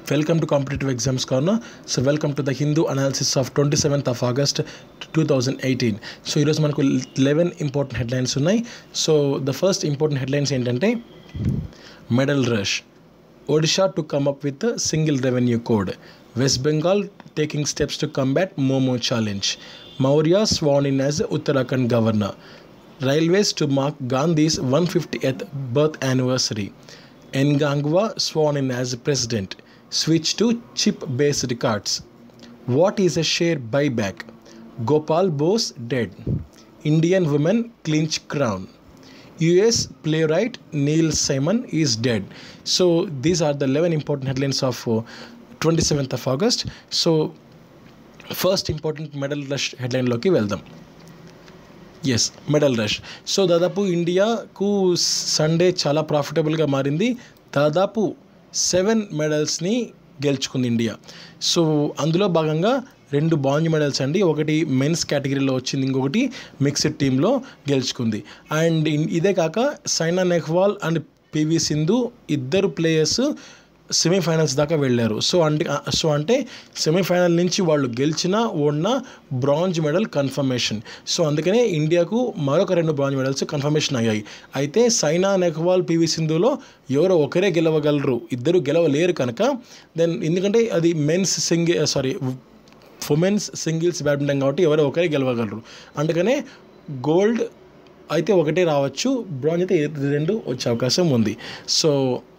Welcome to Competitive Exams Corner. So, welcome to the Hindu analysis of 27th of August 2018. So ఈరోజు మనకు eleven important headlines ఉన్నాయి so the first important headlines ఏంటంటే medal rush Odisha to come up with single revenue code West Bengal taking steps to combat momo challenge Maurya sworn in as Uttarakhand governor railways to mark Gandhi's one fiftieth birth anniversary Mnangagwa sworn in as president switch to chip based cards what is a share buyback Gopal Bose dead Indian women clinch crown US playwright Neil Simon is dead. So these are the 11 important headlines of uh, 27th of August. So first important medal rush హెడ్లైన్లోకి వెళ్దాం ఎస్ medal rush so దాదాపు ఇండియాకు Sunday చాలా ప్రాఫిటబుల్గా మారింది దాదాపు seven మెడల్స్ని గెలుచుకుంది India so అందులో భాగంగా రెండు బాంజ్ మెడల్స్ అండి ఒకటి మెన్స్ కేటగిరీలో వచ్చింది ఇంకొకటి మిక్స్డ్ టీంలో గెలుచుకుంది అండ్ ఇన్- ఇదే కాక సైనా నెహ్వాల్ అండ్ పివి సింధు ఇద్దరు ప్లేయర్స్ సెమీఫైనల్స్ దాకా వెళ్ళారు సో అంటే సో అంటే సెమీఫైనల్ నుంచి వాళ్ళు గెలిచినా ఓడిన బ్రాంజ్ మెడల్ కన్ఫర్మేషన్ సో అందుకనే ఇండియాకు మరొక రెండు బ్రాంజ్ మెడల్స్ కన్ఫర్మేషన్ అయ్యాయి అయితే సైనా నెహ్వాల్ పివి సింధులో ఎవరో ఒకరే గెలవగలరు ఇద్దరు గెలవలేరు కనుక దెన్ ఎందుకంటే అది మెన్స్ సింగి సారీ ఉమెన్స్ సింగిల్స్ బ్యాడ్మింటన్ కాబట్టి ఎవరో ఒకరే గెలవగలరు అందుకనే గోల్డ్ అయితే ఒకటే రావచ్చు బ్రాంజ్ అయితే రెండు వచ్చే అవకాశం ఉంది సో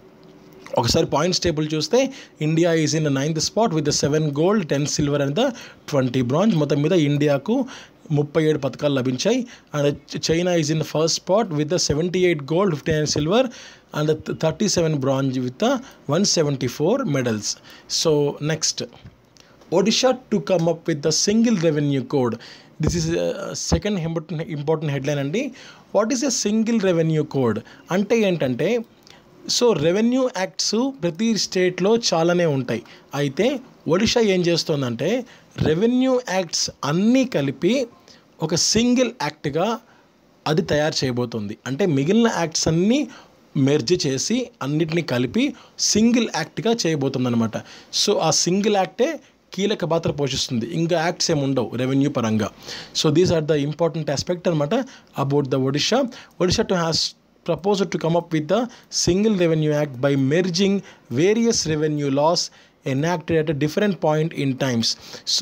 ఒకసారి పాయింట్స్ టేబుల్ చూస్తే India is in ninth spot with seven gold ten silver and the twenty bronze మొత్తం మీద ఇండియాకు ముప్పై ఏడు పథకాలు లభించాయి and China is in first spot with the seventy eight gold fifty nine silver and thirty seven bronze with one seventy four medals so next Odisha to come up with the single revenue code this is second important important headline అండి what is a single revenue code అంటే ఏంటంటే so revenue acts ప్రతి స్టేట్లో చాలానే ఉంటాయి అయితే ఒడిషా ఏం చేస్తుందంటే రెవెన్యూ యాక్ట్స్ అన్నీ కలిపి ఒక సింగిల్ యాక్ట్గా అది తయారు చేయబోతుంది అంటే మిగిలిన యాక్ట్స్ అన్నీ మెర్జ్ చేసి అన్నిటిని కలిపి సింగిల్ యాక్ట్గా చేయబోతుంది అనమాట సో ఆ సింగిల్ యాక్టే కీలక పాత్ర పోషిస్తుంది ఇంకా యాక్ట్స్ ఏమి ఉండవు రెవెన్యూ పరంగా so these are the important aspect అనమాట about the Odisha Odisha to has proposed to come up with the single revenue act by merging various revenue laws enacted at a different point in times so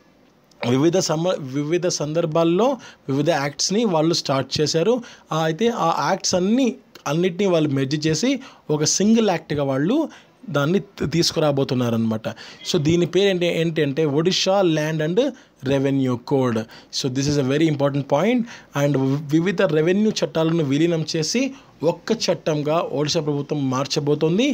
వివిధ సమ వివిధ సందర్భాల్లో వివిధ యాక్ట్స్ని వాళ్ళు start చేశారు ఆ అయితే ఆ యాక్ట్స్ అన్నీ అన్నిటినీ వాళ్ళు మెర్జ్ చేసి ఒక సింగిల్ యాక్ట్గా వాళ్ళు దాన్ని తీ- తీసుకురాబోతున్నారనమాట సో దీని పేరు ఏంటి ఏంటంటే Odisha land and revenue code so this is a very important point and వివిధ రెవెన్యూ చట్టాలను విలీనం చేసి ఒక్క చట్టంగా ఒడిశా ప్రభుత్వం మార్చబోతోంది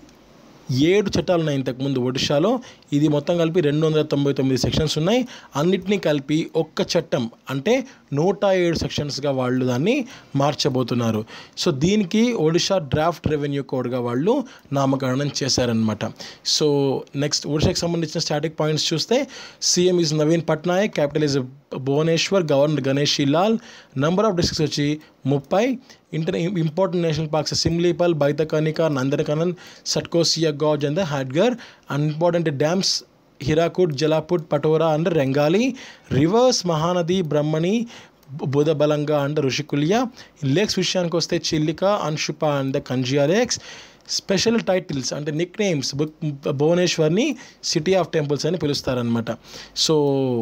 ఏడు చట్టాలు ఉన్నాయి ఇంతకుముందు ఒడిశాలో ఇది మొత్తం కలిపి రెండు వందల తొంభై తొమ్మిది సెక్షన్స్ ఉన్నాయి అన్నిటినీ కలిపి ఒక్క చట్టం అంటే నూట ఏడు సెక్షన్స్గా వాళ్ళు దాన్ని మార్చబోతున్నారు సో దీనికి ఒడిషా డ్రాఫ్ట్ రెవెన్యూ కోడ్గా వాళ్ళు నామకరణం చేశారనమాట సో నెక్స్ట్ ఒడిశాకి సంబంధించిన స్టాటిక్ పాయింట్స్ చూస్తే CM is Naveen Patnaik capital is Bhubaneswar governor Ganesh Lal number of districts వచ్చి ముప్పై inter important national parks Simlipal Bhitarkanika Nandankanan Satkosia గౌజ్ and Hadgarh important dams Hirakud Jalaput Patora and Rengali rivers Mahanadi Brahmani Budhabalanga and Rushikulya lakes విషయానికి వస్తే Chilika Anshupa and Kanjia lakes special titles అంటే నిక్ నేమ్స్ భువనేశ్వర్ని సిటీ ఆఫ్ టెంపుల్స్ అని పిలుస్తారనమాట so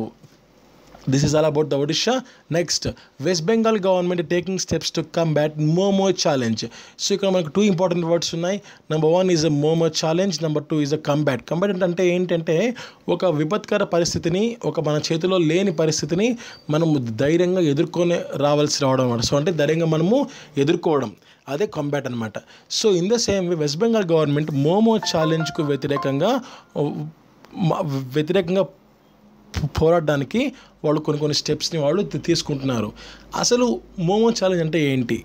this is all about the Odisha next west Bengal government taking steps to combat momo challenge so ఇక్కడ మనకు two important words ఉన్నాయి number one is a momo challenge number two is a combat combat అంటే ఏంటంటే ఒక విపత్కర పరిస్థితిని ఒక మన చేతిలో లేని పరిస్థితిని మనం ధైర్యంగా ఎదుర్కొని రావాల్సి రావడం అన్నమాట సో అంటే ధైర్యంగా మనము ఎదుర్కోవడం అదే కంబాట్ అనమాట so in the same way West Bengal government momo ఛాలెంజ్కు వ్యతిరేకంగా మ- వ్యతిరేకంగా పో- పోరాడడానికి వాళ్ళు కొన్ని కొన్ని స్టెప్స్ని వాళ్ళు తీ- తీసుకుంటున్నారు అసలు మోమో ఛాలెంజ్ అంటే ఏంటి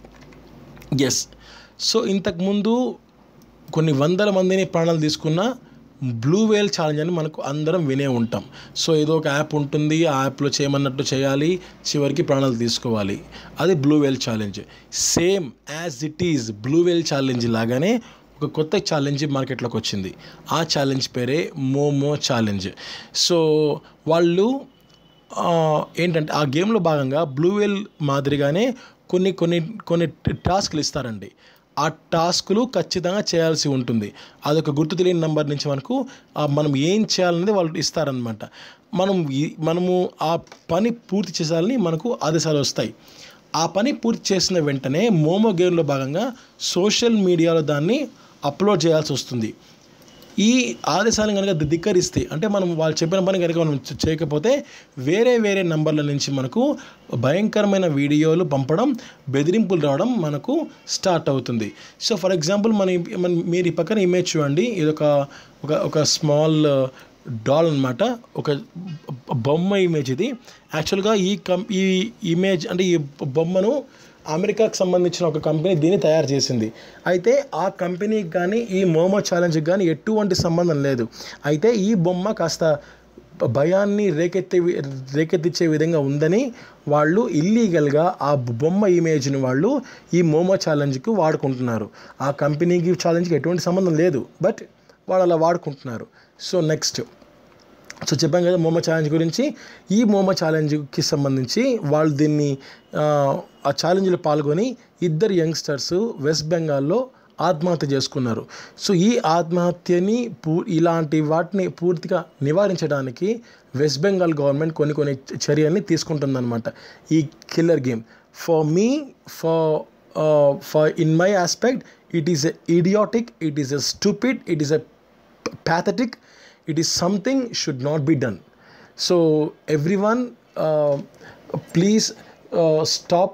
ఎస్ సో ఇంతకుముందు కొన్ని వందల మందిని ప్రాణాలు తీసుకున్న బ్లూ వేల్ ఛాలెంజ్ అని మనకు అందరం వినే ఉంటాం సో ఏదో ఒక యాప్ ఉంటుంది ఆ యాప్లో చేయమన్నట్టు చేయాలి చివరికి ప్రాణాలు తీసుకోవాలి అది blue whale challenge same as it is blue whale challenge లాగానే ఒక ఒక కొత్త ఛాలెంజ్ మార్కెట్లోకి వచ్చింది ఆ ఛాలెంజ్ పేరే మోమో ఛాలెంజ్ సో వాళ్ళు ఆ, ఏంటంటే ఆ గేమ్లో భాగంగా బ్లూ వేల్ మాదిరిగానే కొన్ని కొన్ని కొన్ని టాస్క్లు ఇస్తారండి ఆ టాస్కులు ఖచ్చితంగా చేయాల్సి ఉంటుంది అదొక గుర్తు తెలియని నంబర్ నుంచి మనకు ఆ మనం ఏం చేయాలనేది వాళ్ళు ఇస్తారనమాట మనం ఈ- మనము ఆ పని పూర్తి చేయాలని మనకు ఆదేశాలు వస్తాయి ఆ పని పూర్తి చేసిన వెంటనే మోమో గేమ్లో భాగంగా సోషల్ మీడియాలో దాన్ని అప్లోడ్ చేయాల్సి వస్తుంది ఈ ఆదేశాలను కనుక ధిక్కరిస్తే అంటే మనం వాళ్ళు చెప్పిన పని కనుక మనం చే- చేయకపోతే వేరే వేరే నంబర్ల నుంచి మనకు భయంకరమైన వీడియోలు పంపడం బెదిరింపులు రావడం మనకు స్టార్ట్ అవుతుంది సో ఫర్ ఎగ్జాంపుల్ మన ఈ- మన మీరు ఈ పక్కన ఇమేజ్ చూడండి ఇది ఒక ఒక ఒక స్మాల్ డాల్ అన్నమాట ఒక బొమ్మ ఇమేజ్ ఇది యాక్చువల్గా ఈ కం ఈ ఇమేజ్ అంటే ఈ బొమ్మను అమెరికాకు సంబంధించిన ఒక కంపెనీ దీన్ని తయారు చేసింది అయితే ఆ కంపెనీకి కానీ ఈ మోమో ఛాలెంజ్కి కానీ ఎటువంటి సంబంధం లేదు అయితే ఈ బొమ్మ కాస్త భయాన్ని రేకెత్తే వి- రేకెత్తించే విధంగా ఉందని వాళ్ళు ఇల్లీగల్గా ఆ బొమ్మ ఇమేజ్ని వాళ్ళు ఈ మోమో ఛాలెంజ్కి వాడుకుంటున్నారు ఆ కంపెనీకి ఛాలెంజ్కి ఎటువంటి సంబంధం లేదు బట్ వాళ్ళు అలా వాడుకుంటున్నారు సో నెక్స్ట్ సో చెప్పాం కదా మోమో ఛాలెంజ్ గురించి ఈ మోమో ఛాలెంజ్కి సంబంధించి వాళ్ళు దీన్ని ఆ, ఆ ఛాలెంజ్లో పాల్గొని ఇద్దరు యంగ్స్టర్స్ వెస్ట్ బెంగాల్లో ఆత్మహత్య చేసుకున్నారు సో ఈ ఆత్మహత్యని పూ ఇలాంటి వాటిని పూర్తిగా నివారించడానికి వెస్ట్ బెంగాల్ గవర్నమెంట్ కొన్ని కొన్ని చర్యల్ని తీసుకుంటుందన్నమాట ఈ killer game for me for for in my aspect it is a idiotic it is a stupid it is a pathetic it is something should not be done so everyone uh, please uh, stop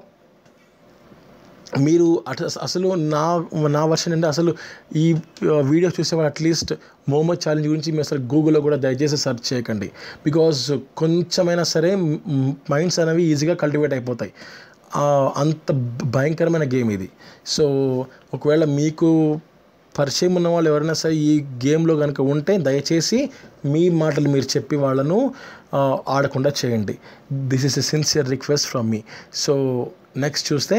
మీరు అట అసలు నా నా version అంటే అసలు ఈ video చూసేవాళ్ళు at least మోమో challenge గురించి మీరు అసలు గూగుల్లో కూడా దయచేసి సెర్చ్ చేయకండి బికాజ్ కొంచెమైనా సరే మైండ్స్ అనేవి ఈజీగా కల్టివేట్ అయిపోతాయి ఆ, అంత భయంకరమైన గేమ్ ఇది సో ఒకవేళ మీకు పరిచయం ఉన్న వాళ్ళు ఎవరైనా సరే ఈ గేమ్లో కనుక ఉంటే దయచేసి మీ మాటలు మీరు చెప్పి వాళ్ళను ఆ, ఆడకుండా చేయండి this is a sincere request from me so next చూస్తే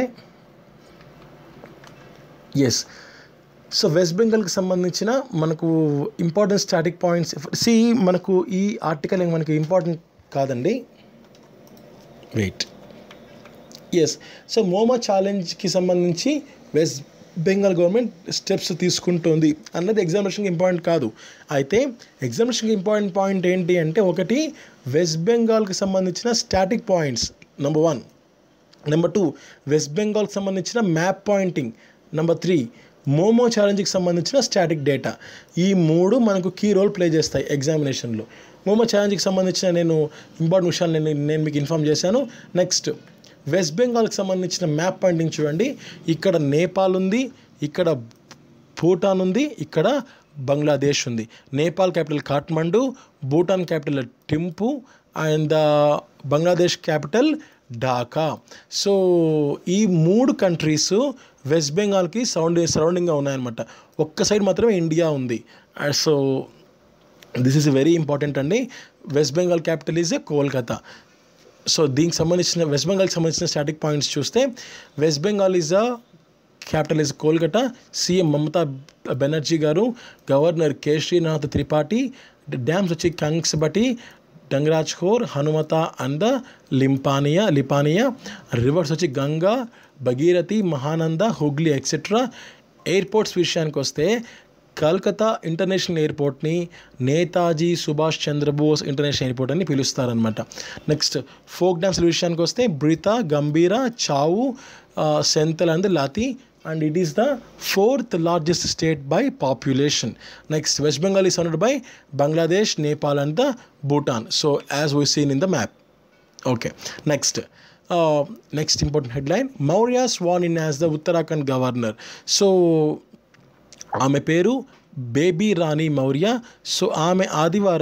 ఎస్ సో వెస్ట్ బెంగాల్కి సంబంధించిన మనకు ఇంపార్టెంట్ స్టాటిక్ పాయింట్స్ సి మనకు ఈ ఆర్టికల్ మనకి ఇంపార్టెంట్ కాదండి వెయిట్ ఎస్ సో మోమా ఛాలెంజ్కి సంబంధించి వెస్ట్ బెంగాల్ గవర్నమెంట్ స్టెప్స్ తీసుకుంటుంది అన్నది ఎగ్జామినేషన్కి ఇంపార్టెంట్ కాదు అయితే ఎగ్జామినేషన్కి ఇంపార్టెంట్ పాయింట్ ఏంటి అంటే ఒకటి వెస్ట్ బెంగాల్కి సంబంధించిన static points number one number two West బెంగాల్కి సంబంధించిన map pointing number three momo ఛాలెంజ్కి సంబంధించిన స్టాటిక్ డేటా ఈ మూడు మనకు కీ రోల్ ప్లే చేస్తాయి ఎగ్జామినేషన్లో మోమో ఛాలెంజ్కి సంబంధించిన నేను ఇంపార్టెంట్ విషయాలు నేను నేను మీకు ఇన్ఫామ్ చేశాను నెక్స్ట్ వెస్ట్ బెంగాల్కి సంబంధించిన మ్యాప్ పాయింటింగ్ చూడండి ఇక్కడ నేపాల్ ఉంది ఇక్కడ భూటాన్ ఉంది ఇక్కడ బంగ్లాదేశ్ ఉంది Nepal capital Kathmandu Bhutan capital Thimphu and Bangladesh capital Dhaka so ఈ మూడు కంట్రీస్ వెస్ట్ బెంగాల్కి సరౌండ్ సరౌండింగ్గా ఉన్నాయన్నమాట ఒక్క సైడ్ మాత్రమే ఇండియా ఉంది so this is very important అండి West Bengal capital is a Kolkata so దీనికి సంబంధించిన వెస్ట్ బెంగాల్కి సంబంధించిన స్టాటిక్ పాయింట్స్ చూస్తే West Bengal is a capital is Kolkata CM Mamata Banerjee garu governor K Srinath Tripathi dams వచ్చి కంగ్స్బటి డంగరాజ్ ఖోర్ హనుమత అండ్ లింపానియా లిపానియా రివర్స్ వచ్చి గంగా భగీరథి మహానంద హుగ్లీ ఎక్సెట్రా ఎయిర్పోర్ట్స్ విషయానికి వస్తే కల్కత్తా ఇంటర్నేషనల్ ఎయిర్పోర్ట్ని నేతాజీ సుభాష్ చంద్రబోస్ ఇంటర్నేషనల్ ఎయిర్పోర్ట్ అని పిలుస్తారనమాట నెక్స్ట్ ఫోక్ డ్యాన్స్ విషయానికి వస్తే బ్రితా గంభీర చావు సెంతల్ అండ్ లాతి and it is the fourth largest state by population next west Bengal is surrounded by Bangladesh Nepal and the Bhutan so as we seen in the map okay next next important headline Maurya sworn in as the Uttarakhand governor so ఆమె పేరు baby Rani Maurya so ఆమె ఆదివారం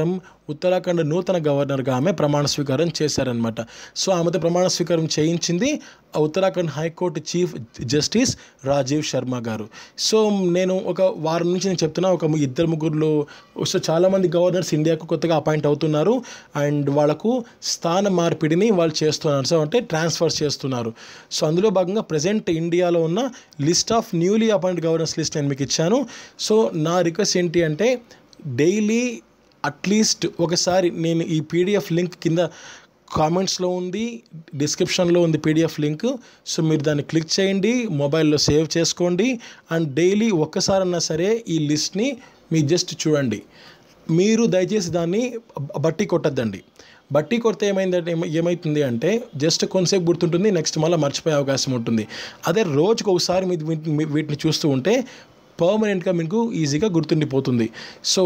ఉత్తరాఖండ్ నూతన గవర్నర్గా ఆమె ప్రమాణ స్వీకారం చేశారనమాట సో ఆమెతో ప్రమాణ స్వీకారం చేయించింది ఆ Uttarakhand high court chief justice Rajiv Sharma garu so నేను ఒక వారం నుంచి నేను చెప్తున్నా ఒక ఇద్దరు ముగ్గురులో సో చాలామంది గవర్నర్స్ ఇండియాకు కొత్తగా అపాయింట్ అవుతున్నారు అండ్ వాళ్ళకు స్థాన మార్పిడిని వాళ్ళు చేస్తున్నారు సో అంటే ట్రాన్స్ఫర్ చేస్తున్నారు సో అందులో భాగంగా ప్రజెంట్ ఇండియాలో ఉన్న list of newly appoint governors list నేను మీకు ఇచ్చాను సో నా రిక్వెస్ట్ ఏంటి అంటే డైలీ అట్లీస్ట్ ఒకసారి నేను ఈ పీడిఎఫ్ లింక్ కింద కామెంట్స్లో ఉంది డిస్క్రిప్షన్లో ఉంది పీడిఎఫ్ లింక్ సో మీరు దాన్ని క్లిక్ చేయండి మొబైల్లో సేవ్ చేసుకోండి అండ్ డైలీ ఒక్కసారన్నా సరే ఈ లిస్ట్ని మీరు జస్ట్ చూడండి మీరు దయచేసి దాన్ని బట్టి కొట్టద్దండి బట్టి కొడితే ఏమైందంటే ఏమ- ఏమవుతుంది అంటే జస్ట్ కొంతసేపు గుర్తుంటుంది నెక్స్ట్ మళ్ళీ మర్చిపోయే అవకాశం ఉంటుంది అదే రోజుకు ఒకసారి మీరు వీటిని మీ- వీటిని చూస్తూ ఉంటే పర్మనెంట్గా మీకు ఈజీగా గుర్తుండిపోతుంది సో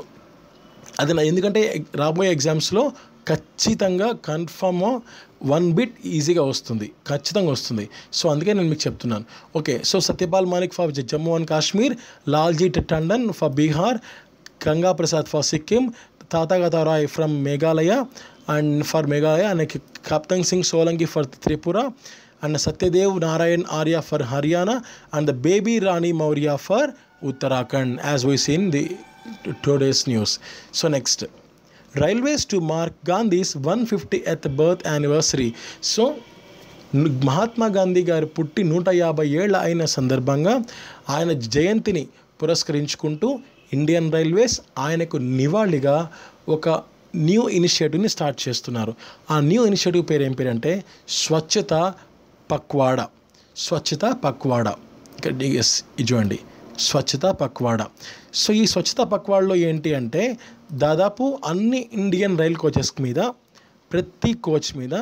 అది నా ఎందుకంటే రాబోయే ఎగ్జామ్స్లో ఖచ్చితంగా కన్ఫర్మ్ వన్ బిట్ ఈజీగా వస్తుంది ఖచ్చితంగా వస్తుంది సో అందుకే నేను మీకు చెప్తున్నాను okay so Satyapal Malik for Jammu and Kashmir Lalji Tandon for Bihar Ganga Prasad for Sikkim Tathagata Roy from Meghalaya and for Meghalaya and Kaptan Singh Solanki for Tripura and Satyadev Narayan Arya for Haryana and the Baby Rani Maurya for Uttarakhand as we seen the today's news so next railways to mark Gandhi's one fiftieth birth anniversary so ను- మహాత్మా గాంధీ గారి పుట్టి నూట యాభై ఏళ్ళ అయిన సందర్భంగా ఆయన జయంతిని పురస్కరించుకుంటూ ఇండియన్ రైల్వేస్ ఆయనకు నివాళిగా ఒక న్యూ ఇనిషియేటివ్ని స్టార్ట్ చేస్తున్నారు ఆ న్యూ ఇనిషియేటివ్ పేరు ఏం పేరు అంటే స్వచ్ఛత పక్వాడ స్వచ్ఛత పక్వాడ ఇక్కడ ఎస్ ఇది చూడండి స్వచ్ఛత పక్వాడ సో ఈ స్వచ్ఛత పక్వాడలో ఏంటి అంటే దాదాపు అన్ని ఇండియన్ రైల్ కోచెస్ మీద ప్రతి కోచ్ మీద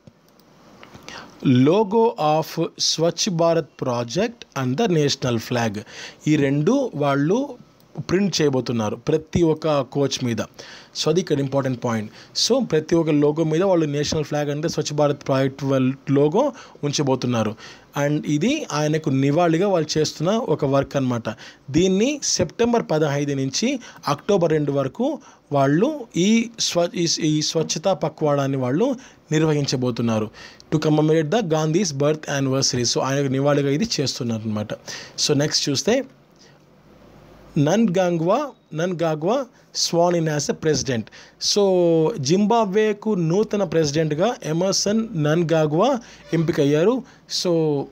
logo of Swachh Bharat project and the national flag ఈ రెండు వాళ్ళు ప్రింట్ చేయబోతున్నారు ప్రతి ఒక్క కోచ్ మీద సో అది ఇక్కడ ఇంపార్టెంట్ పాయింట్ సో ప్రతి ఒక్క లోగో మీద వాళ్ళు నేషనల్ ఫ్లాగ్ అంటే స్వచ్ఛ భారత్ ప్రాజెక్ట్ లోగో ఉంచబోతున్నారు అండ్ ఇది ఆయనకు నివాళిగా వాళ్ళు చేస్తున్న ఒక వర్క్ అన్నమాట దీన్ని సెప్టెంబర్ పదహైదు నుంచి అక్టోబర్ రెండు వరకు వాళ్ళు ఈ స్వ ఈ- ఈ స్వచ్ఛతా పక్వాడాన్ని వాళ్ళు నిర్వహించబోతున్నారు to commemorate the Gandhi's birth anniversary so ఆయనకు నివాళిగా ఇది చేస్తున్నారు అనమాట సో నెక్స్ట్ చూస్తే Mnangagwa Mnangagwa sworn in as a president so జింబాబ్వేకు నూతన ప్రెసిడెంట్గా ఎమర్సన్ నన్ గాగ్వా ఎంపికయ్యారు సో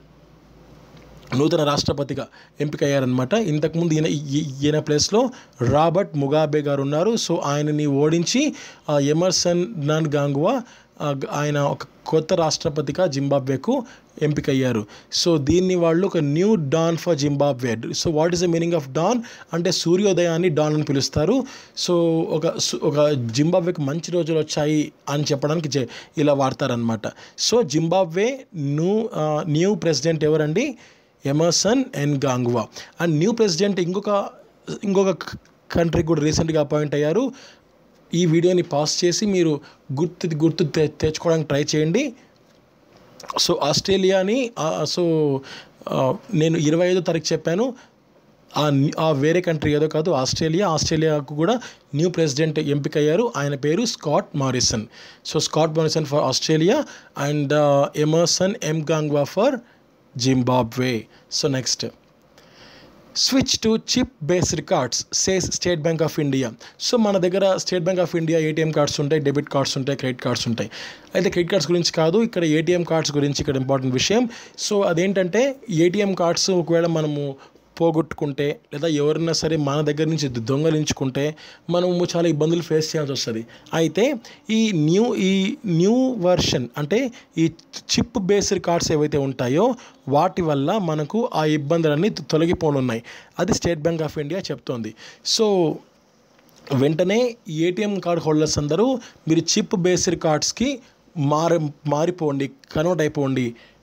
నూతన రాష్ట్రపతిగా ఎంపికయ్యారనమాట ఇంతకుముందు ఈయన ఈ- ఈయన ప్లేస్లో రాబర్ట్ ముగాబే గారు ఉన్నారు సో ఆయనని ఓడించి ఆ, ఎమర్సన్ నన్ గాంగువా ఆ, గ- ఆయన ఒక కొత్త రాష్ట్రపతిగా జింబాబ్వేకు ఎంపికయ్యారు సో దీన్ని వాళ్ళు ఒక new dawn for Zimbabwe so what is the meaning of dawn అంటే సూర్యోదయాన్ని డాన్ అని పిలుస్తారు సో ఒక సు- ఒక జింబాబ్వేకి మంచి రోజులు వచ్చాయి అని చెప్పడానికి జే- ఇలా వాడతారనమాట so Zimbabwe new uh, new president ఎవరండి Emmerson Mnangagwa and new president ఇంకొక ఇంకొక కంట్రీకి కూడా రీసెంట్గా అపాయింట్ అయ్యారు ఈ వీడియోని పాస్ చేసి మీరు గుర్తు గుర్తు తె తెచ్చుకోవడానికి ట్రై చేయండి సో ఆస్ట్రేలియాని ఆ, సో ఆ, నేను ఇరవై ఐదో తారీఖు చెప్పాను ఆ ని- ఆ వేరే కంట్రీ ఏదో కాదు ఆస్ట్రేలియా ఆస్ట్రేలియాకు కూడా న్యూ ప్రెసిడెంట్ ఎంపికయ్యారు ఆయన పేరు Scott Morrison so Scott Morrison for Australia and Emmerson Mnangagwa for Zimbabwe so next switch to chip based cards says state bank of India so మన దగ్గర state bank of India ATM cards ఉంటాయి debit cards ఉంటాయి credit cards ఉంటాయి అయితే credit cards గురించి కాదు ఇక్కడ ATM cards గురించి ఇక్కడ ఇంపార్టెంట్ విషయం సో అదేంటంటే ఏటీఎం కార్డ్స్ ఒకవేళ మనము పోగొట్టుకుంటే లేదా ఎవరైనా సరే మన దగ్గర నుంచి దొంగలించుకుంటే మనము చాలా ఇబ్బందులు ఫేస్ చేయాల్సి వస్తుంది అయితే ఈ న్యూ ఈ న్యూ వర్షన్ అంటే ఈ చిప్ బేస్డ్ కార్డ్స్ ఏవైతే ఉంటాయో వాటి వల్ల మనకు ఆ ఇబ్బందులన్నీ తొలగిపోనున్నాయి అది స్టేట్ బ్యాంక్ ఆఫ్ ఇండియా చెప్తోంది సో వెంటనే ఏటీఎం కార్డ్ హోల్డర్స్ అందరూ మీరు చిప్ బేస్డ్ కార్డ్స్కి మారి మారిపోండి కన్వర్ట్ అయిపోండి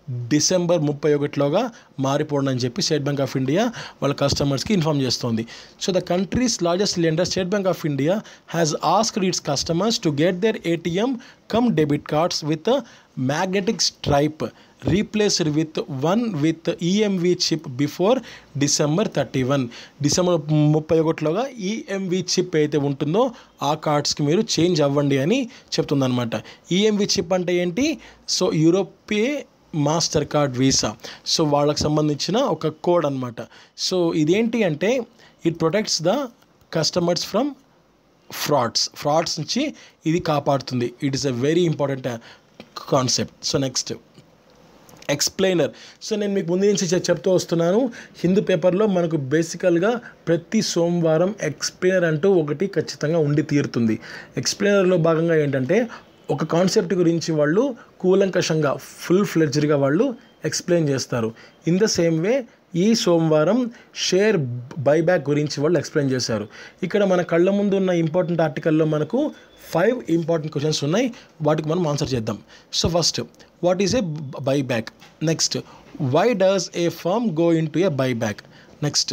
డిసెంబర్ ముప్పై ఒకటిలోగా మారిపోండి అని చెప్పి స్టేట్ బ్యాంక్ ఆఫ్ ఇండియా వాళ్ళ కస్టమర్స్కి ఇన్ఫామ్ చేస్తోంది so the country's largest lender state bank of India has asked its customers to get their ATM cum debit cards with magnetic stripe replaced with one with EMV chip before December thirty one December ముప్పై ఒకటిలోగా EMV chip అయితే ఉంటుందో ఆ కార్డ్స్కి మీరు change అవ్వండి అని చెప్తుందన్నమాట EMV chip అంటే ఏంటి so Europay Mastercard Visa so వాళ్ళకి సంబంధించిన ఒక కోడ్ అనమాట సో ఇదేంటి అంటే it protects the customers from frauds frauds నుంచి ఇది కాపాడుతుంది it is a very important concept so next explainer so నేను మీకు ముందు నుంచి చె- చెప్తూ వస్తున్నాను హిందూ పేపర్లో మనకు బేసికల్గా ప్రతి సోమవారం ఎక్స్ప్లెయినర్ అంటూ ఒకటి ఖచ్చితంగా ఉండి తీరుతుంది ఎక్స్ప్లెయినర్లో భాగంగా ఏంటంటే ఒక కాన్సెప్ట్ గురించి వాళ్ళు కూలంకషంగా ఫుల్ ఫ్లెడ్జ్డ్గా వాళ్ళు ఎక్స్ప్లెయిన్ చేస్తారు ఇన్ ద సేమ్ వే ఈ సోమవారం షేర్ బైబ్యాక్ గురించి వాళ్ళు ఎక్స్ప్లెయిన్ చేశారు ఇక్కడ మన కళ్ళ ముందు ఉన్న ఇంపార్టెంట్ ఆర్టికల్లో మనకు ఫైవ్ ఇంపార్టెంట్ క్వశ్చన్స్ ఉన్నాయి వాటికి మనం ఆన్సర్ చేద్దాం so first what is a buyback next why does a firm go into a buyback next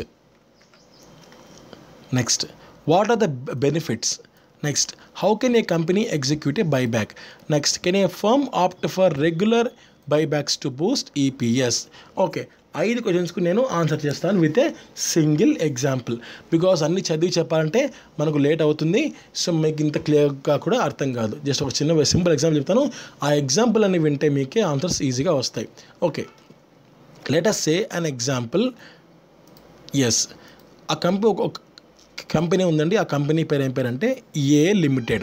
next what are the benefits next how can a company execute a buyback next can a firm opt for regular buybacks to boost EPS okay ఐదు క్వశ్చన్స్కు నేను answer చేస్తాను with a single example because అన్ని చదివి చెప్పాలంటే మనకు late అవుతుంది so మీకు ఇంత క్లియర్గా కూడా అర్థం కాదు జస్ట్ ఒక చిన్న సింపుల్ ఎగ్జాంపుల్ చెప్తాను ఆ ఎగ్జాంపుల్ అని వింటే మీకే ఆన్సర్స్ ఈజీగా వస్తాయి okay let us say an example as ఆ కంపెనీ ఒక కంపెనీ ఉందండి ఆ కంపెనీ పేరు ఏం పేరు అంటే ఏ లిమిటెడ్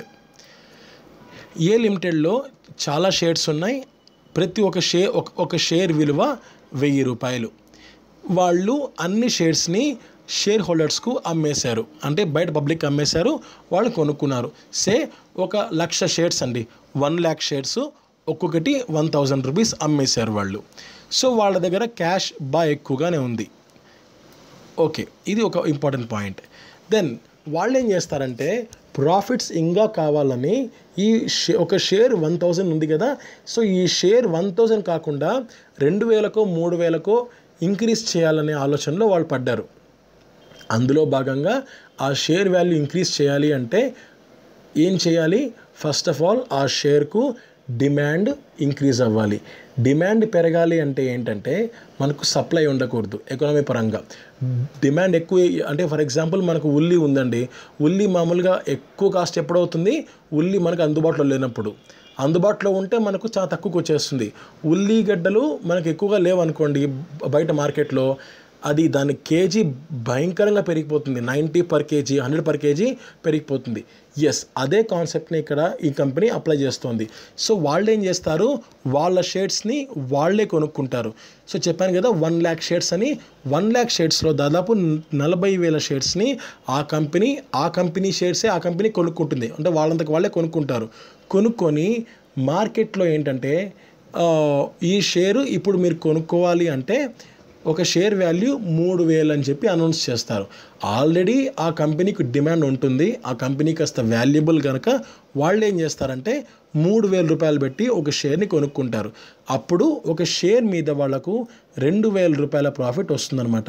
ఏ లిమిటెడ్లో చాలా షేర్స్ ఉన్నాయి ప్రతి ఒక్క షేర్ ఒక ఒక షేర్ విలువ వెయ్యి రూపాయలు వాళ్ళు అన్ని షేర్స్ని షేర్ హోల్డర్స్కు అమ్మేశారు అంటే బయట పబ్లిక్ అమ్మేశారు వాళ్ళు కొనుక్కున్నారు సే ఒక లక్ష షేర్స్ అండి వన్ ల్యాక్ షేర్స్ ఒక్కొక్కటి వన్ థౌజండ్ రూపీస్ అమ్మేశారు వాళ్ళు సో వాళ్ళ దగ్గర క్యాష్ బాగా ఎక్కువగానే ఉంది ఓకే ఇది ఒక ఇంపార్టెంట్ పాయింట్ దెన్ వాళ్ళు ఏం చేస్తారంటే ప్రాఫిట్స్ ఇంకా కావాలని ఈ షే ఒక షేర్ వన్ థౌజండ్ ఉంది కదా సో ఈ షేర్ వన్ థౌజండ్ కాకుండా రెండు వేలకో మూడు వేలకో ఇంక్రీజ్ చేయాలనే ఆలోచనలో వాళ్ళు పడ్డారు అందులో భాగంగా ఆ షేర్ వాల్యూ ఇంక్రీజ్ చేయాలి అంటే ఏం చేయాలి ఫస్ట్ ఆఫ్ ఆల్ ఆ షేర్కు డిమాండ్ ఇంక్రీజ్ అవ్వాలి డిమాండ్ పెరగాలి అంటే ఏంటంటే మనకు సప్లై ఉండకూడదు ఎకానమీ పరంగా డిమాండ్ ఎక్కువ అంటే ఫర్ ఎగ్జాంపుల్ మనకు ఉల్లి ఉందండి ఉల్లి మామూలుగా ఎక్కువ కాస్ట్ ఎప్పుడవుతుంది ఉల్లి మనకు అందుబాటులో లేనప్పుడు అందుబాటులో ఉంటే మనకు చాలా తక్కువకి వచ్చేస్తుంది ఉల్లిగడ్డలు మనకు ఎక్కువగా లేవనుకోండి బయట మార్కెట్లో అది దాని కేజీ భయంకరంగా పెరిగిపోతుంది ninety per KG hundred per KG పెరిగిపోతుంది ఎస్ అదే కాన్సెప్ట్ని ఇక్కడ ఈ కంపెనీ అప్లై చేస్తోంది సో వాళ్ళు ఏం చేస్తారు వాళ్ళ షేర్స్ని వాళ్ళే కొనుక్కుంటారు సో చెప్పాను కదా వన్ ల్యాక్ షేర్స్ అని వన్ ల్యాక్ షేర్స్లో దాదాపు నలభై వేల షేర్స్ని ఆ కంపెనీ ఆ కంపెనీ షేర్సే ఆ కంపెనీ కొనుక్కుంటుంది అంటే వాళ్ళంతకు వాళ్ళే కొనుక్కుంటారు కొనుక్కొని మార్కెట్లో ఏంటంటే ఆ, ఈ షేరు ఇప్పుడు మీరు కొనుక్కోవాలి అంటే ఒక షేర్ వాల్యూ మూడు వేలు అని చెప్పి అనౌన్స్ చేస్తారు ఆల్రెడీ ఆ కంపెనీకి డిమాండ్ ఉంటుంది ఆ కంపెనీ కాస్త వాల్యుబుల్ కనుక వాళ్ళు ఏం చేస్తారంటే మూడు వేల రూపాయలు పెట్టి ఒక షేర్ని కొనుక్కుంటారు అప్పుడు ఒక షేర్ మీద వాళ్ళకు రెండు వేల రూపాయల ప్రాఫిట్ వస్తుందన్నమాట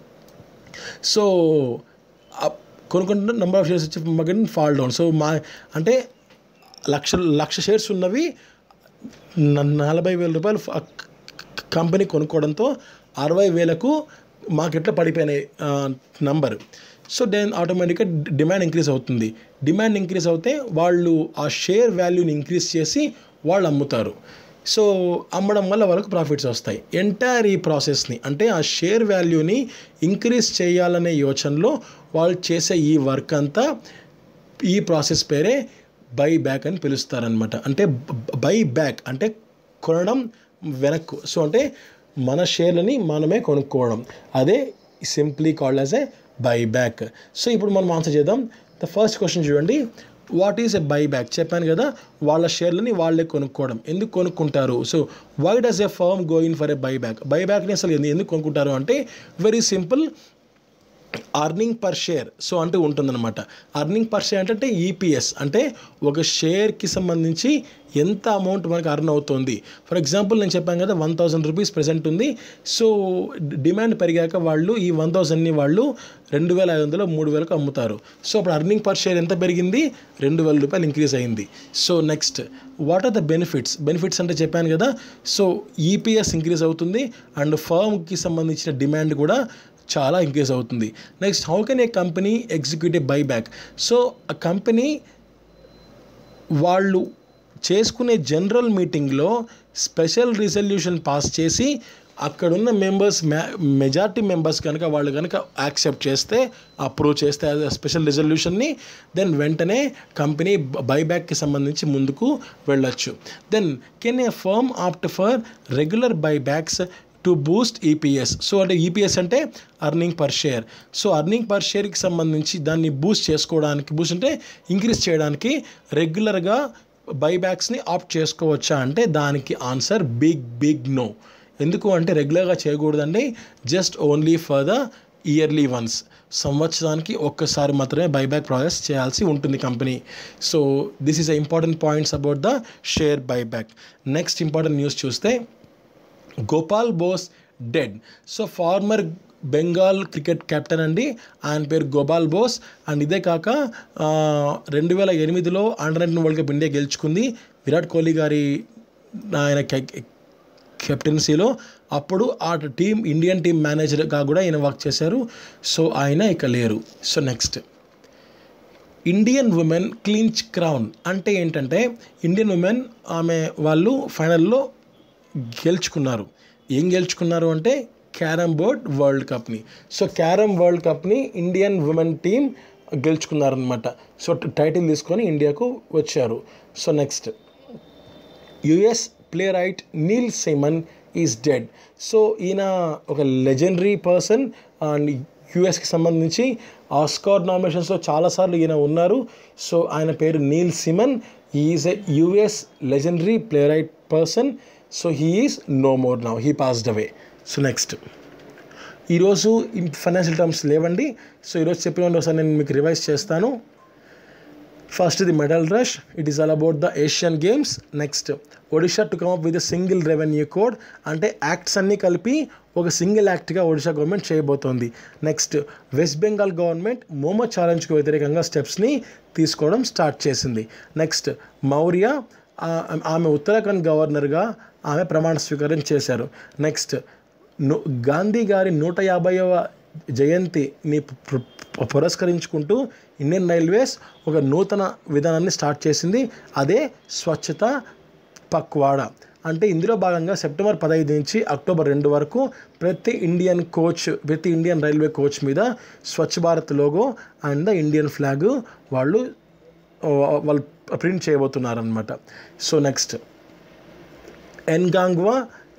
సో కొనుక్కుంటున్న నెంబర్ ఆఫ్ షేర్స్ వచ్చి మగన్ ఫాల్ డౌన్ సో మా అంటే లక్ష లక్ష షేర్స్ ఉన్నవి న- నలభై వేల రూపాయలు ఫ- కంపెనీ కొనుక్కోవడంతో అరవై వేలకు మార్కెట్లో పడిపోయినాయి నంబర్ సో దెన్ ఆటోమేటిక్గా డిమాండ్ ఇంక్రీజ్ అవుతుంది డిమాండ్ ఇంక్రీజ్ అవుతే వాళ్ళు ఆ షేర్ వాల్యూని ఇంక్రీజ్ చేసి వాళ్ళు అమ్ముతారు సో అమ్మడం వల్ల వాళ్ళకు ప్రాఫిట్స్ వస్తాయి ఎంటైర్ ఈ ప్రాసెస్ని అంటే ఆ షేర్ వాల్యూని ఇంక్రీజ్ చేయాలనే యోచనలో వాళ్ళు చేసే ఈ వర్క్ అంతా ఈ ప్రాసెస్ పేరే బై బ్యాక్ అని పిలుస్తారనమాట అంటే బై బ్యాక్ అంటే కొనడం వెనక్కు సో అంటే మన షేర్లని మనమే కొనుక్కోవడం అదే simply called as a buyback so ఇప్పుడు మనం ఆన్సర్ చేద్దాం ద ఫస్ట్ క్వశ్చన్ చూడండి what is a buyback చెప్పాను కదా వాళ్ళ షేర్లని వాళ్ళే కొనుక్కోవడం ఎందుకు కొనుక్కుంటారు so why does a firm go in for a buyback బై బ్యాక్ని అసలు ఎందు- ఎందుకు కొనుక్కుంటారు అంటే very simple earning per share so అంటూ ఉంటుందన్నమాట అర్నింగ్ పర్ షేర్ అంటే ఈపీఎస్ అంటే ఒక షేర్కి సంబంధించి ఎంత అమౌంట్ మనకి అర్న్ అవుతుంది ఫర్ ఎగ్జాంపుల్ నేను చెప్పాను కదా వన్ థౌసండ్ రూపీస్ ప్రెసెంట్ ఉంది సో డిమాండ్ పెరిగాక వాళ్ళు ఈ వన్ థౌసండ్ని వాళ్ళు రెండు వేల ఐదు వందలు మూడు వేలకు అమ్ముతారు సో అప్పుడు అర్నింగ్ పర్ షేర్ ఎంత పెరిగింది రెండు వేల రూపాయలు ఇంక్రీజ్ అయింది so next what are the benefits benefits అంటే చెప్పాను కదా సో ఈపీఎస్ ఇంక్రీజ్ అవుతుంది అండ్ ఫర్మ్కి సంబంధించిన డిమాండ్ కూడా చాలా ఇంక్రీజ్ అవుతుంది next how can a company executive buyback so ఆ కంపెనీ వాళ్ళు చేసుకునే జనరల్ మీటింగ్లో స్పెషల్ రిజల్యూషన్ పాస్ చేసి అక్కడున్న మెంబర్స్ మెజారిటీ మెంబర్స్ కనుక వాళ్ళు కనుక యాక్సెప్ట్ చేస్తే అప్రూవ్ చేస్తే యాజ్ స్పెషల్ రిజల్యూషన్ని దెన్ వెంటనే కంపెనీ బైబ్యాక్కి సంబంధించి ముందుకు వెళ్ళొచ్చు then can a firm opt for regular buybacks to boost EPS so అంటే ఈపీఎస్ అంటే earning per share so earning per షేర్కి సంబంధించి దాన్ని బూస్ట్ చేసుకోవడానికి బూస్ట్ అంటే ఇంక్రీజ్ చేయడానికి రెగ్యులర్గా బైబ్యాక్స్ని ఆప్ట్ చేసుకోవచ్చా అంటే దానికి ఆన్సర్ బిగ్ బిగ్ నో ఎందుకు అంటే రెగ్యులర్గా చేయకూడదండి just only for the yearly once సంవత్సరానికి ఒక్కసారి మాత్రమే బైబ్యాక్ ప్రాసెస్ చేయాల్సి ఉంటుంది company so this is a important points about the share buyback next important news చూస్తే Gopal Bose dead so former Bengal cricket captain అండి ఆయన పేరు గోపాల్ బోస్ అండ్ ఇదే కాక రెండు వేల ఎనిమిదిలో under nineteen world cup India గెలుచుకుంది విరాట్ కోహ్లీ గారి ఆయన కెప్టెన్సీలో అప్పుడు ఆ టీం ఇండియన్ టీం మేనేజర్గా కూడా ఈయన వర్క్ చేశారు సో ఆయన ఇక లేరు so next Indian women clinch crown అంటే ఏంటంటే ఇండియన్ ఉమెన్ ఆమె వాళ్ళు ఫైనల్లో గెలుచుకున్నారు ఏం గెలుచుకున్నారు అంటే క్యారమ్ బోర్డ్ వరల్డ్ కప్ని సో క్యారమ్ వరల్డ్ కప్ని ఇండియన్ ఉమెన్ టీం గెలుచుకున్నారనమాట సో టైటిల్ తీసుకొని ఇండియాకు వచ్చారు so next US playwright Neil Simon is dead so ఈయన ఒక లెజెండరీ పర్సన్ అండ్ యుఎస్కి సంబంధించి ఆస్కార్ నామినేషన్స్లో చాలాసార్లు ఈయన ఉన్నారు సో ఆయన పేరు Neil Simon is a US legendary playwright person so he is no more now he passed away so next ఈరోజు financial terms లేవండి సో ఈరోజు చెప్పిన ఒకసారి నేను మీకు రివైజ్ చేస్తాను first the medal rush it is all about the Asian games next Odisha to come up with single revenue code అంటే acts అన్నీ కలిపి ఒక సింగిల్ యాక్ట్గా ఒడిషా గవర్నమెంట్ చేయబోతోంది next west Bengal government momo ఛాలెంజ్కు వ్యతిరేకంగా స్టెప్స్ని తీసుకోవడం స్టార్ట్ చేసింది నెక్స్ట్ మౌర్య ఆమె ఉత్తరాఖండ్ గవర్నర్గా ఆమె ప్రమాణ స్వీకారం చేశారు నెక్స్ట్ గాంధీ గారి నూట యాభైవ జయంతిని పురస్కరించుకుంటూ ఇండియన్ రైల్వేస్ ఒక నూతన విధానాన్ని స్టార్ట్ చేసింది అదే స్వచ్ఛత పక్వాడా అంటే ఇందులో భాగంగా సెప్టెంబర్ పదహైదు నుంచి అక్టోబర్ రెండు వరకు ప్రతి ఇండియన్ కోచ్ ప్రతి ఇండియన్ రైల్వే కోచ్ మీద Swachh Bharat logo and the Indian flag వాళ్ళు వాళ్ళు ప్రింట్ చేయబోతున్నారనమాట so next Mnangagwa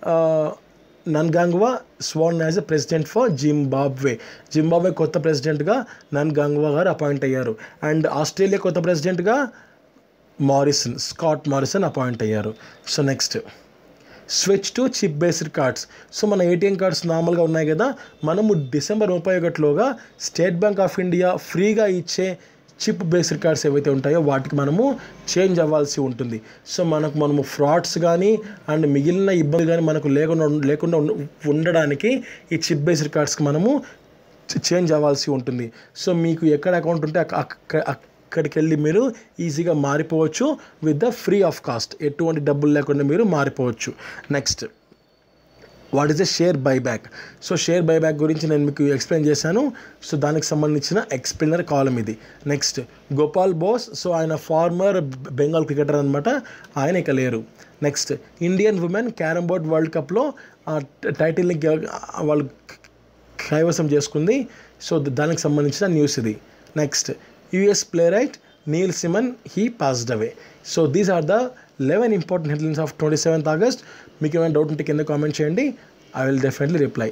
Mnangagwa sworn as a president for Zimbabwe Zimbabwe కొత్త ప్రెసిడెంట్గా నన్గాంగ్వా గారు అపాయింట్ అయ్యారు అండ్ ఆస్ట్రేలియా కొత్త ప్రెసిడెంట్గా మారిసన్ స్కాట్ మారిసన్ అపాయింట్ అయ్యారు so next switch to chip based cards so మన ఏటీఎం కార్డ్స్ నార్మల్గా ఉన్నాయి కదా మనము డిసెంబర్ ముప్పై ఒకటిలోగా స్టేట్ బ్యాంక్ ఆఫ్ ఇండియా ఫ్రీగా ఇచ్చే చిప్ బేస్డ్ కార్డ్స్ ఏవైతే ఉంటాయో వాటికి మనము చేంజ్ అవ్వాల్సి ఉంటుంది సో మనకు మనము ఫ్రాడ్స్ కానీ అండ్ మిగిలిన ఇబ్బంది కానీ మనకు లేకుండా లేకుండా ఉండడానికి ఈ చిప్ బేస్డ్ కార్డ్స్కి మనము చేంజ్ అవ్వాల్సి ఉంటుంది సో మీకు ఎక్కడ అకౌంట్ ఉంటే అక్కడికి వెళ్ళి మీరు ఈజీగా మారిపోవచ్చు with the free of cost ఎటువంటి డబ్బులు లేకుండా మీరు మారిపోవచ్చు next what is a share buyback so share buyback గురించి నేను మీకు ఎక్స్ప్లెయిన్ చేశాను సో దానికి సంబంధించిన ఎక్స్ప్లెయినర్ కాలం ఇది నెక్స్ట్ గోపాల్ బోస్ సో ఆయన ఫార్మర్ బెంగాల్ క్రికెటర్ అనమాట ఆయన ఇక లేరు next Indian women carrom board world కప్లో ఆ టైటిల్ని వాళ్ళు కైవసం చేసుకుంది సో దానికి సంబంధించిన న్యూస్ ఇది next US playwright Neil Simon he passed away so these are the eleven important headlines of twenty seventh August మీకు ఏమైనా డౌట్ ఉంటే కింద కామెంట్ చేయండి I will definitely reply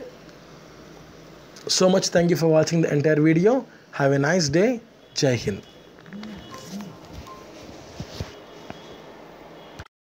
so much thank you for watching the entire video have a nice day Jai Hind